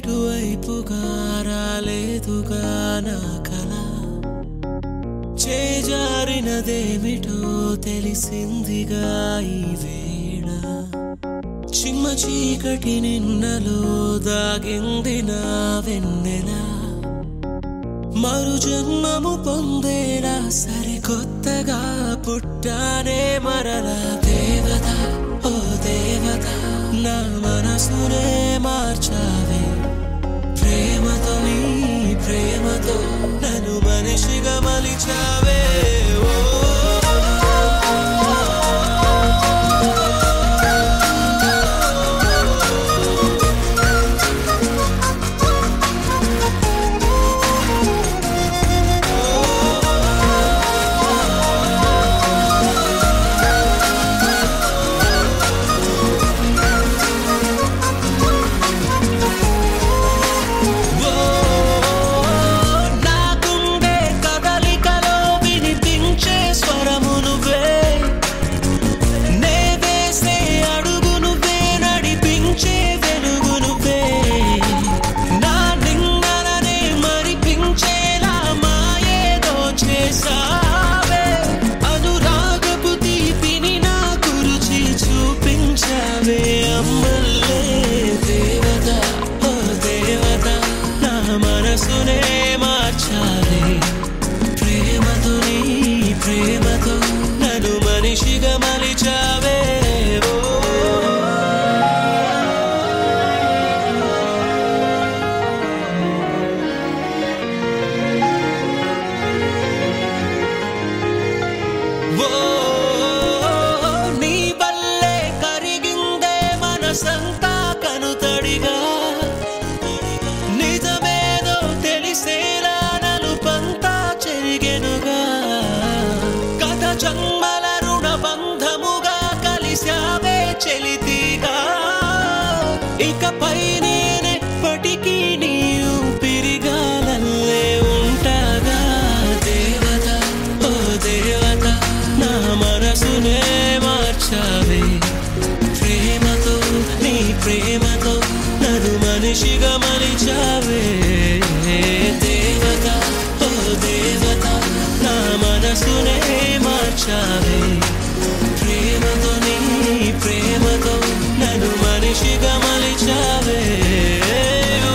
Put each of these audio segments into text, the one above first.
ఇటువైపుగా రాలేదుగా నా కల చేజారినదేమిటో తెలిసిందిగా ఈ వేళ చిమ్మ చీకటి నిన్నలో దాగింది నా వెన్నెల మరు జన్మము పొందేలా సరికొత్తగా పుట్టానే మరలా దేవత ఓ దేవత నా మనసునే మార్చావే ప్రేమతో నీ ప్రేమతో నన్ను మనిషిగా మలిచావే ఓ నా గుండె కదలికలో వినిపించే స్వరము నువ్వే నే వేసే అడుగు నువ్వే నడిపించే వెలుగు నువ్వే నా నిన్నలనే మరిపించేలా మాయేదో చేసావే అనురాగపు తీపిని నా గురుచి చూపించావే అమ్మల్లే దేవత ఓ దేవత నా మనసునే మార్చావే ప్రేమతో నీ ప్రేమతో నన్ను మనిషిగా మలిచావే ఓ ఓ నీ వల్లే కరిగిందే మనసంతా కనుతడిగా నిజమేదో తెలిసేలా నలుపంతా చెరిగెనుగా కథ జన్మల రుణ బంధముగా కలిశావే చెలితిగా ఇకపై నేనెప్పటికీ నీ ఊపిరిగాలల్లే ఉంటాగా దేవత ఓ దేవత నా మనసునే మార్చావే ప్రేమతో నీ ప్రేమతో నన్ను మనిషిగా మలిచావే దేవత ఓ దేవత నా మనసునే మార్చావే ప్రేమతో నీ ప్రేమతో నన్ను మనిషిగా మలిచావే ఓ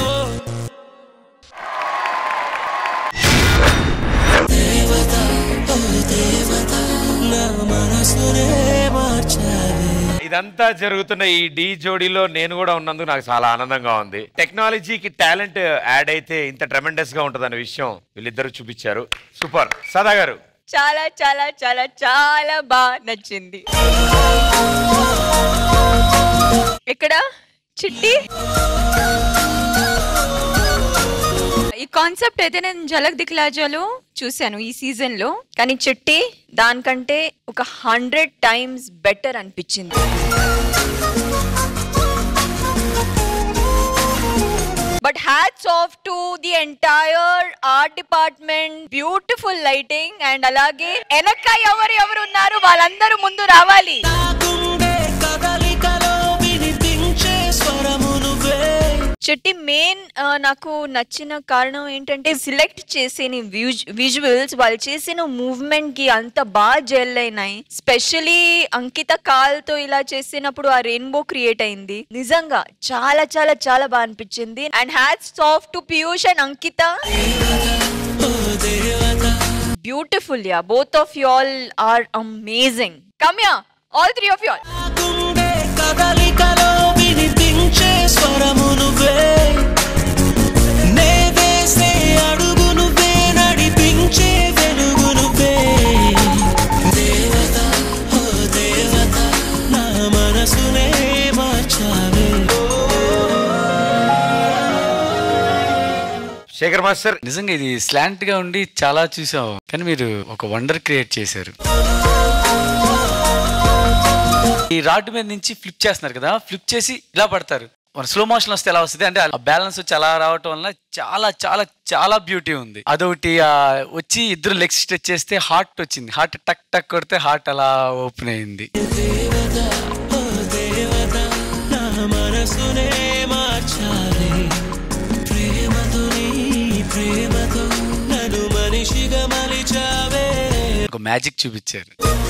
దేవత ఓ దేవత నా మనసునే మార్చావే ఇదంతా జరుగుతున్న ఈ డి జోడీలో నేను కూడా ఉన్నందుకు నాకు చాలా ఆనందంగా ఉంది టెక్నాలజీకి టాలెంట్ యాడ్ అయితే ఇంత ట్రెమెండస్ గా ఉంటుందన్న విషయం వీళ్ళిద్దరూ చూపించారు సూపర్ సదా గారు చాలా చాలా చాలా చాలా బాగా నచ్చింది ఇక్కడ చిట్టి ఈ కాన్సెప్ట్ అయితే నేను జలక్ దిక్లాజాలో చూశాను ఈ సీజన్ లో కానీ చిట్టి దానికంటే ఒక హండ్రెడ్ టైమ్స్ బెటర్ అనిపించింది but hats off to the entire art department beautiful lighting and అలాగే వెనక ఎవరు ఎవరు ఉన్నారు వాళ్ళందరూ ముందు రావాలి నా గుండె కదలికలో వినిపించే స్వరము నువ్వే చెట్టి మెయిన్ నాకు నచ్చిన కారణం ఏంటంటే సెలెక్ట్ చేసిన విజువల్స్ వాళ్ళు చేసిన మూవ్మెంట్ కి అంత బాగా జెల్ అయినాయి స్పెషలీ అంకిత కాల్ తో ఇలా చేసినప్పుడు ఆ రెయిన్బో క్రియేట్ అయింది నిజంగా చాలా చాలా చాలా బాగా అనిపించింది and hats off to Piyush and Ankita beautiful ya both of you all are amazing come ya all three of you all నా గుండె కదలికలో వినిపించే స్వరము నువ్వే నే వేసే అడుగు నువ్వే నడిపించే వెలుగు నువ్వే దేవత ఓ దేవత నా మనసునే మార్చావే శేఖర్ మాస్టర్ నిజంగా ఇది స్లాంట్ గా ఉండి చాలా చూసాం కానీ మీరు ఒక వండర్ క్రియేట్ చేశారు ఈ రాడ్ మీద నుంచి ఫ్లిప్ చేస్తున్నారు కదా ఫ్లిప్ చేసి ఇలా పడతారు మన స్లో మోషన్ వస్తే ఎలా వస్తుంది అంటే ఆ బ్యాలెన్స్ వచ్చి అలా రావటం వల్ల చాలా చాలా చాలా బ్యూటీ ఉంది అదొకటి ఆ, వచ్చి ఇద్దరు లెగ్స్ స్ట్రెచ్ చేస్తే హార్ట్ వచ్చింది హార్ట్ టక్ టక్ కొడితే హార్ట్ అలా ఓపెన్ అయింది నా మనసునే మార్చాలి మ్యాజిక్ చూపించారు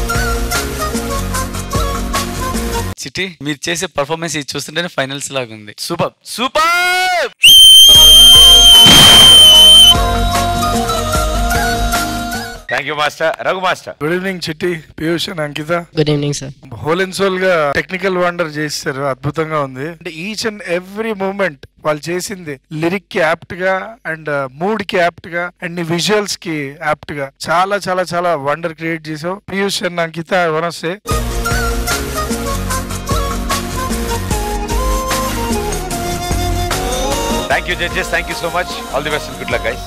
చిట్టి మీరు చేసే పర్ఫార్మెన్స్ ఇది చూస్తుంటేనే ఫైనల్స్ లాగా ఉంది super super thank you master Raghu master good evening Chitti Piyush and Ankita good evening sir whole and soul గా టెక్నికల్ వండర్ చేశారు అద్భుతంగా ఉంది అంటే ఈచ్ అండ్ ఎవ్రీ మూమెంట్ వాళ్ళు చేసింది లిరిక్ కి యాప్ట్ గా అండ్ మూడ్ కి యాప్ట్ గా అండ్ నీ విజువల్స్ కి యాప్ట్ గా చాలా చాలా చాలా వండర్ క్రియేట్ చేసావు పీయూష్ అండ్ అంకిత వనస్తే thank you judges thank you so much all the best good luck guys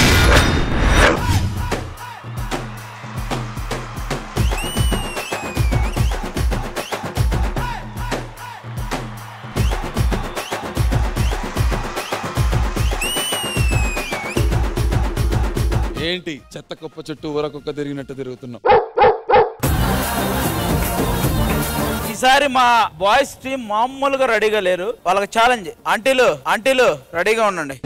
ఏంటి చెత్త కుప్ప చుట్టూ ఊరకొక్క తిరిగినట్టు తిరుగుతున్నాం ఈసారి మా బాయ్స్ టీం మామూలుగా రెడీగా లేరు వాళ్ళకి ఛాలెంజ్ ఆంటీలు ఆంటీలు రెడీగా ఉండండి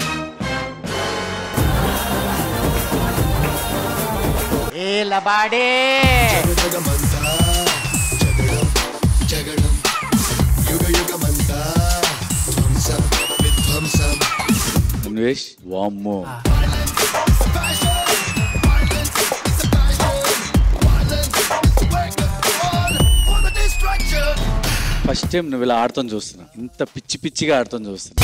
అన్వేష్ వామ్మో ఫస్ట్ టైం నువ్వు ఇలా ఆడుతాం చూస్తున్నా ఇంత పిచ్చి పిచ్చిగా ఆడుతాం చూస్తున్నా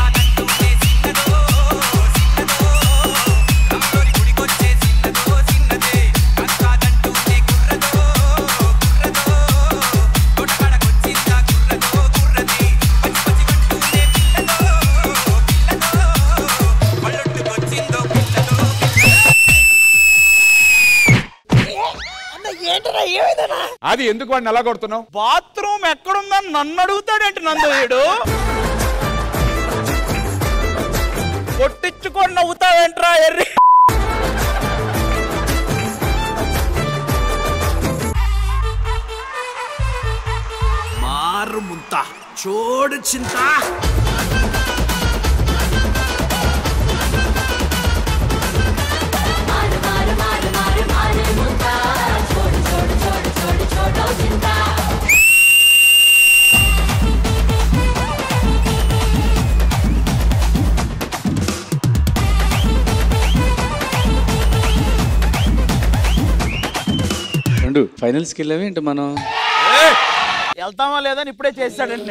అది ఎందుకు వాడిని అలా కొడుతున్నావు బాత్రూమ్ ఎక్కడుందని నన్ను అడుగుతాడేంటి నందు వీడు కొట్టించుకొని నవ్వుతావేంట్రా ఎర్రి మారు ముంత చోడు చింత రెండు ఫైనల్స్కి వెళ్ళావి ఏంటి మనం వెళ్తామా లేదని ఇప్పుడే చేస్తాడండి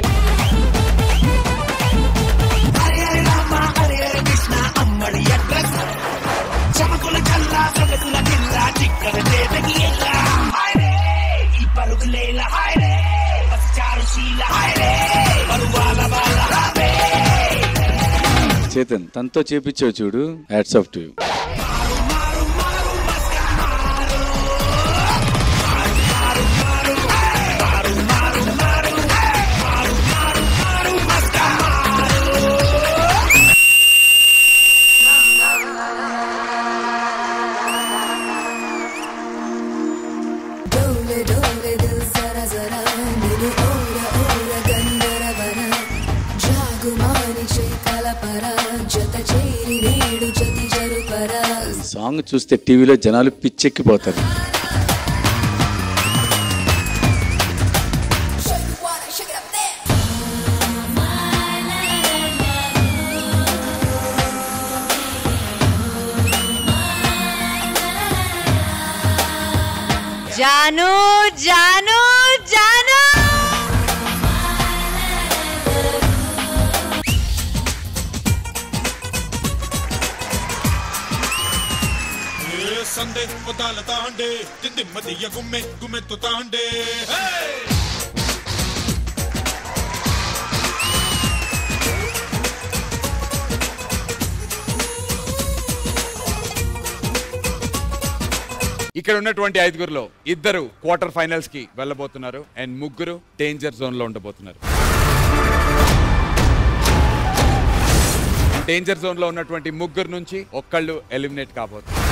చేతన్ తనతో చేపించావు చూడు హ్యాట్స్ ఆఫ్ టు డోలే డోలే దిల్ జరా జరా నిన్ను ఓర ఓర గంధరవన జాగుమాని కలపర జత చేరి నేడు జతి జరుపర ఈ సాంగ్ చూస్తే టీవీలో జనాలు పిచ్చెక్కిపోతారు జాను జాను జాను సందే పొదాల తాండే దిమ్మదియ్య గుమ్మె గుమ్మెత్తు తాండే ఇక్కడ ఉన్నటువంటి ఐదుగురులో ఇద్దరు క్వార్టర్ ఫైనల్స్ కి వెళ్ళబోతున్నారు అండ్ ముగ్గురు డేంజర్ జోన్ లో ఉండబోతున్నారు డేంజర్ జోన్ లో ఉన్నటువంటి ముగ్గురు నుంచి ఒక్కళ్ళు ఎలిమినేట్ కాబోతున్నారు